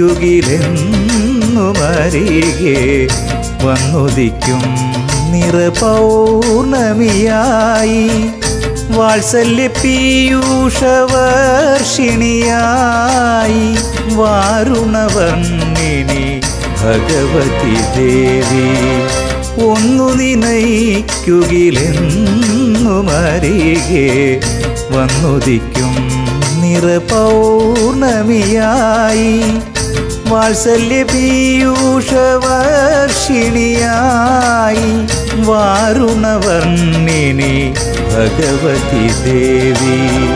നയിക്കുകിലെന്നുമരികെ വന്നുദിക്കും നിറപൗർണമിയായി വാത്സല്യ പീയൂഷവർഷിണിയായി വാരുണവർണ്ണിനി ഭഗവതി ദേവി ഒന്നു നിനയിക്കുകിലെന്നുമരികെ വന്നുദിക്കും നിറപൗർണമിയായി വാത്സല്യ പീയൂഷവർഷിണിയായി വാരുണവർണ്ണിനി ഭഗവതി ദേവി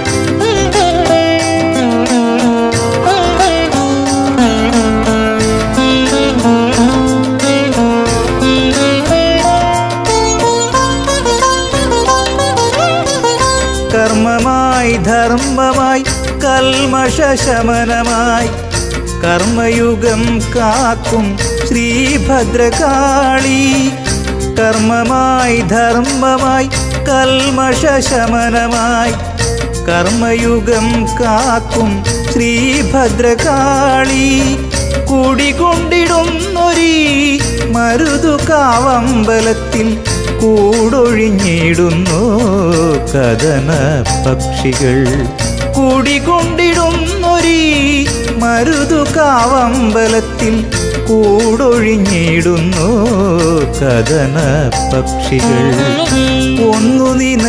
കർമ്മമായി ധർമ്മമായി കൽമഷശമനമായി കർമ്മയുഗം കാക്കും ശ്രീഭദ്രകാളി കർമ്മമായി ധർമ്മമായി കൽമഷശമനമായി കർമ്മയുഗം കാക്കും ശ്രീഭദ്രകാളി കുടികൊണ്ടിടുന്നൊരീ മരുതുകാവമ്പലത്തിൽ കൂടൊഴിഞ്ഞിടുന്നു കഥന പക്ഷികൾ കുടികൊണ്ടിടുന്നൊരീ മരുതുകാവമ്പലത്തിൽ കൂടൊഴിഞ്ഞിടുന്നു കഥന പക്ഷികൾ ഒന്നു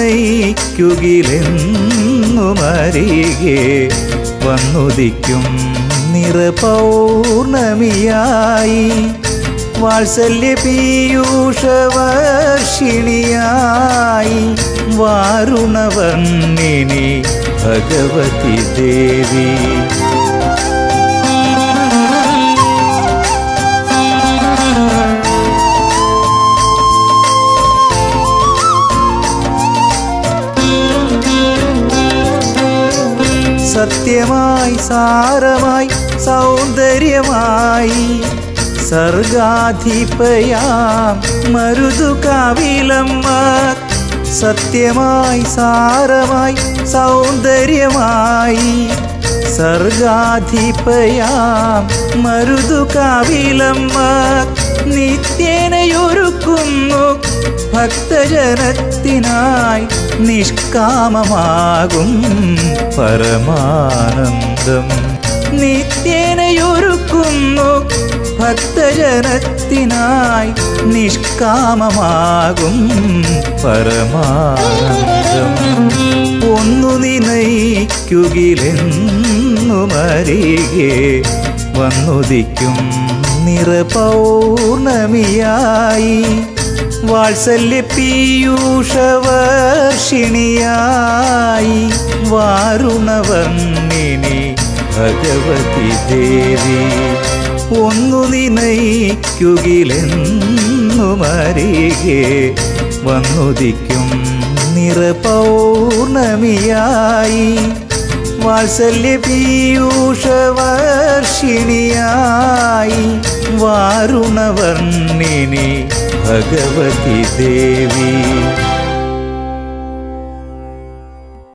നിനയിക്കുകിലെന്നുമരികെ വന്നുദിക്കും നിറപൗർണമിയായി വാത്സല്യ പീയൂഷവർഷിണിയായി വാരുണവർണ്ണിനി ഭഗവതി ദേവി സത്യമായി സാരമായി സൗന്ദര്യമായി സർഗാധിപയാം മരുതുകാവിലമ്മ സത്യമായി സാരമായി സൗന്ദര്യമായി സർഗാധിപയാം മരുതുകാവിലമ്മ നിത്യേനയൊരുക്കുന്നു ഭക്തജനത്തിനായി നിഷ്കാമമാകും പരമാനന്ദം നിത്യേനയൊരുക്കുന്നു ഭക്തജനത്തിനായി നിഷ്കാമമാകും പരമാനന്ദം ഒന്നു നിനയിക്കുകിലെന്നുമരികെ വന്നുദിക്കും നിറപൗർണമിയായി വാത്സല്യ പീയൂഷവർഷിണിയായി വാരുണവർണ്ണിനി ഭഗവതി ദേവി ഒന്നു നിനയിക്കുകിലെന്നുമരികെ വന്നുദിക്കും നിറപൗർണമിയായി വാത്സല്യ പീയൂഷവർഷിണിയായി വാരുണവർണ്ണിനി ഭഗവതി ദേവി